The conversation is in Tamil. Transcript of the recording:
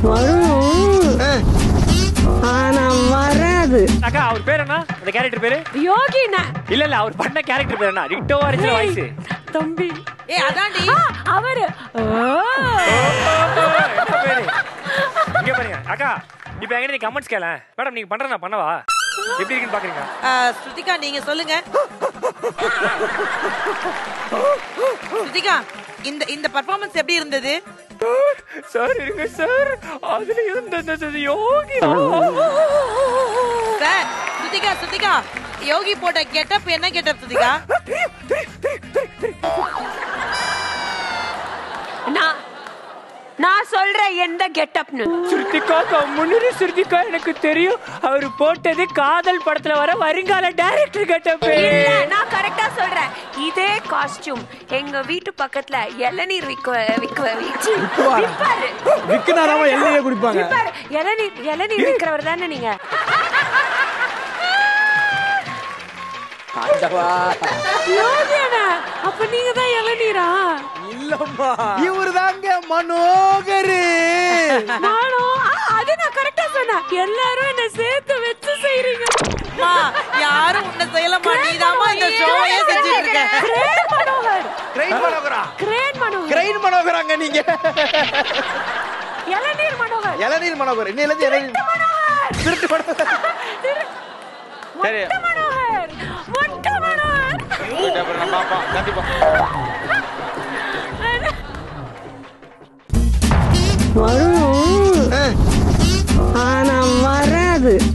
வரும் ஆனா வராது அக்கா அவர் பேர் என்ன அந்த கேரக்டர் பேரு யோகினா இல்ல இல்ல அவர் பண்ண கேரக்டர் பேர் என்ன டிக்டோவா இருந்துச்சு வாய்ஸ் தம்பி ஏ அதான்டி ஆ, அவரு ஓ. என்ன பேரு இங்க பாருங்க அக்கா இப்போ எங்கிட்ட நீ கமெண்ட்ஸ் கேள மேடம் நீங்க பண்ற நான் பண்ணவா எப்படி இருக்குன்னு பாக்குறீங்க ஆ, ஸ்ருதிகா நீங்க சொல்லுங்க ஸ்ருதிகா இந்த இந்த பர்ஃபார்மன்ஸ் எப்படி இருந்தது சார் இருங்க சார் அதுல இருந்த இந்த யோகி சார் ஸ்ருதிகா ஸ்ருதிகா யோகி போட்ட கெட்டப் என்ன கெட்டப் ஸ்ருதிகா நான் நான் சொல்றேன் எந்த கெட்டப்னு ஸ்ருதிகா கம்முன்னு ஸ்ருதிகா எனக்கு தெரியும் அவர் போட்டது காதல் படத்துல வர வருங்கால டைரக்டர் கெட்டப் இல்ல நான் கரெக்டா சொல்றேன் இதே காஸ்டியூம் எங்க வீட்டு பக்கத்துல இளநீர் விக்க விக்க வச்சு விப்பாரு விக்குனாராம எழுதியே குடிப்பாங்க விப்பாரு இளநீர் இளநீர் விக்கிறவர் தானே நீங்க ஆண்டவா யோகி அண்ணா, அப்ப நீங்க தான் இளநீரா இல்லம்மா இவரு தாங்க மனோகரு நானும் ஆ, அது நான் கரெக்டா சொன்னேன் எல்லாரும் என்ன சேர்த்து வச்சு செய்றீங்க அம்மா யாரும் உன்னை செய்யலம்மா நீதாம்மா இந்த ஷோவையே செஞ்சுட்டு இருக்க கிரேன் மனோகர் கிரைன் மனோகரா கிரேன் மனோகர் கிரைன் மனோகராங்க நீங்க இளநீர் மனோகர் இளநீர் மனோகர் இன்னையில இருந்து இளநீர் மனோகர் திருட்டு மனோகர் சரி மொட்டை மனோகர் மொட்டை மனோகர் அப்புறம் நான் பாப்போம் கண்டிப்பா வரும் ஆனா வராது